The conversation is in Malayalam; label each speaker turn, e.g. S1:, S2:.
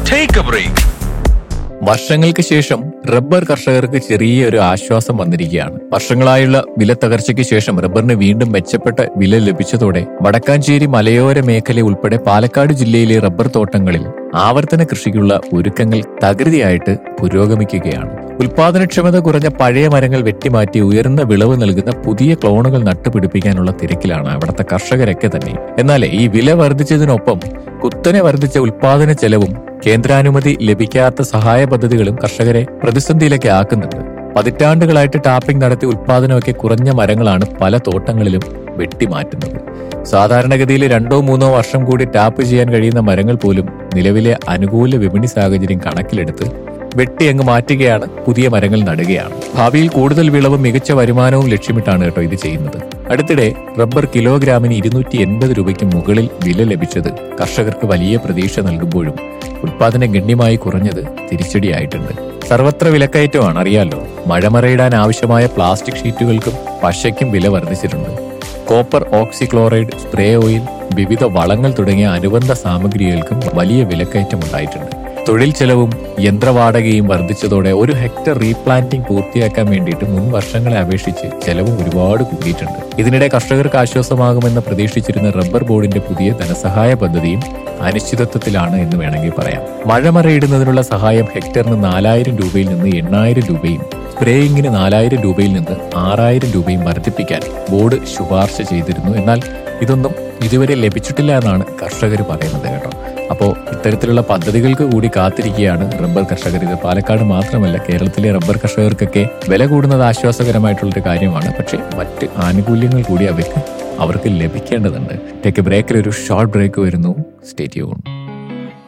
S1: Take a break.
S2: വർഷങ്ങൾക്ക് ശേഷം റബ്ബർ കർഷകർക്ക് ചെറിയ ഒരു ആശ്വാസം വന്നിരിക്കുകയാണ് വർഷങ്ങളായുള്ള വില തകർച്ചയ്ക്ക് ശേഷം റബ്ബറിന് വീണ്ടും മെച്ചപ്പെട്ട വില ലഭിച്ചതോടെ വടക്കാഞ്ചേരി മലയോര മേഖല ഉൾപ്പെടെ പാലക്കാട് ജില്ലയിലെ റബ്ബർ തോട്ടങ്ങളിൽ ആവർത്തന കൃഷിക്കുള്ള ഒരുക്കങ്ങൾ തകൃതിയായിട്ട് പുരോഗമിക്കുകയാണ് ഉൽപാദനക്ഷമത കുറഞ്ഞ പഴയ മരങ്ങൾ വെട്ടിമാറ്റി ഉയർന്ന വിളവ് നൽകുന്ന പുതിയ ക്ലോണുകൾ നട്ടുപിടിപ്പിക്കാനുള്ള തിരക്കിലാണ് അവിടുത്തെ കർഷകരൊക്കെ തന്നെ എന്നാൽ ഈ വില വർദ്ധിച്ചതിനൊപ്പം കുത്തനെ വർദ്ധിച്ച ഉൽപാദന ചെലവും കേന്ദ്രാനുമതി ലഭിക്കാത്ത സഹായ പദ്ധതികളും കർഷകരെ പ്രതിസന്ധിയിലേക്ക് ആക്കുന്നുണ്ട് പതിറ്റാണ്ടുകളായിട്ട് ടാപ്പിംഗ് നടത്തി ഉൽപാദനമൊക്കെ കുറഞ്ഞ മരങ്ങളാണ് പല തോട്ടങ്ങളിലും വെട്ടിമാറ്റുന്നത് സാധാരണഗതിയിൽ രണ്ടോ മൂന്നോ വർഷം കൂടി ടാപ്പ് ചെയ്യാൻ കഴിയുന്ന മരങ്ങൾ പോലും നിലവിലെ അനുകൂല വിപണി സാഹചര്യം കണക്കിലെടുത്ത് വെട്ടി അങ്ങ് മാറ്റുകയാണ് പുതിയ മരങ്ങൾ നടുകയാണ് ഭാവിയിൽ കൂടുതൽ വിളവും മികച്ച വരുമാനവും ലക്ഷ്യമിട്ടാണ് കേട്ടോ ഇത് ചെയ്യുന്നത് അടുത്തിടെ റബ്ബർ കിലോഗ്രാമിന് ഇരുന്നൂറ്റി എൺപത് രൂപയ്ക്ക് മുകളിൽ വില ലഭിച്ചത് കർഷകർക്ക് വലിയ പ്രതീക്ഷ നൽകുമ്പോഴും ഉൽപാദനം ഗണ്യമായി കുറഞ്ഞത് തിരിച്ചടിയായിട്ടുണ്ട് സർവത്ര വിലക്കയറ്റമാണ് അറിയാലോ മഴമറയിടാൻ ആവശ്യമായ പ്ലാസ്റ്റിക് ഷീറ്റുകൾക്കും പശയ്ക്കും വില വർദ്ധിച്ചിട്ടുണ്ട് കോപ്പർ ഓക്സിക്ലോറൈഡ് സ്പ്രേ ഓയിൽ വിവിധ വളങ്ങൾ തുടങ്ങിയ അനുബന്ധ സാമഗ്രികൾക്കും വലിയ വിലക്കയറ്റം ഉണ്ടായിട്ടുണ്ട് തൊഴിൽ ചെലവും യന്ത്രവാടകയും വർദ്ധിച്ചതോടെ ഒരു ഹെക്ടർ റീപ്ലാന്റിംഗ് പൂർത്തിയാക്കാൻ വേണ്ടിയിട്ട് മുൻ വർഷങ്ങളെ അപേക്ഷിച്ച് ചെലവും ഒരുപാട് കൂടിയിട്ടുണ്ട് ഇതിനിടെ കർഷകർക്ക് ആശ്വാസമാകുമെന്ന് പ്രതീക്ഷിച്ചിരുന്ന റബ്ബർ ബോർഡിന്റെ പുതിയ ധനസഹായ പദ്ധതിയും അനിശ്ചിതത്വത്തിലാണ് എന്ന് വേണമെങ്കിൽ പറയാം മഴമറയിടുന്നതിനുള്ള സഹായം ഹെക്ടറിന് നാലായിരം രൂപയിൽ നിന്ന് എണ്ണായിരം രൂപയും സ്പ്രേയിങ്ങിന് നാലായിരം രൂപയിൽ നിന്ന് ആറായിരം രൂപയും വർദ്ധിപ്പിക്കാൻ ബോർഡ് ശുപാർശ ചെയ്തിരുന്നു എന്നാൽ ഇതൊന്നും ഇതുവരെ ലഭിച്ചിട്ടില്ല എന്നാണ് കർഷകർ പറയുന്നത് കേട്ടോ അപ്പോൾ ഇത്തരത്തിലുള്ള പദ്ധതികൾക്ക് കൂടി കാത്തിരിക്കുകയാണ് റബ്ബർ കർഷകർ ഇത് പാലക്കാട് മാത്രമല്ല കേരളത്തിലെ റബ്ബർ കർഷകർക്കൊക്കെ വില കൂടുന്നത് ആശ്വാസകരമായിട്ടുള്ളൊരു കാര്യമാണ് പക്ഷേ മറ്റ് ആനുകൂല്യങ്ങൾ കൂടി അവർക്ക് അവർക്ക് ലഭിക്കേണ്ടതുണ്ട് ടേക്ക് ബ്രേക്കിൽ ഒരു ഷോർട്ട് ബ്രേക്ക് വരുന്നു സ്റ്റേറ്റ് യൂൺ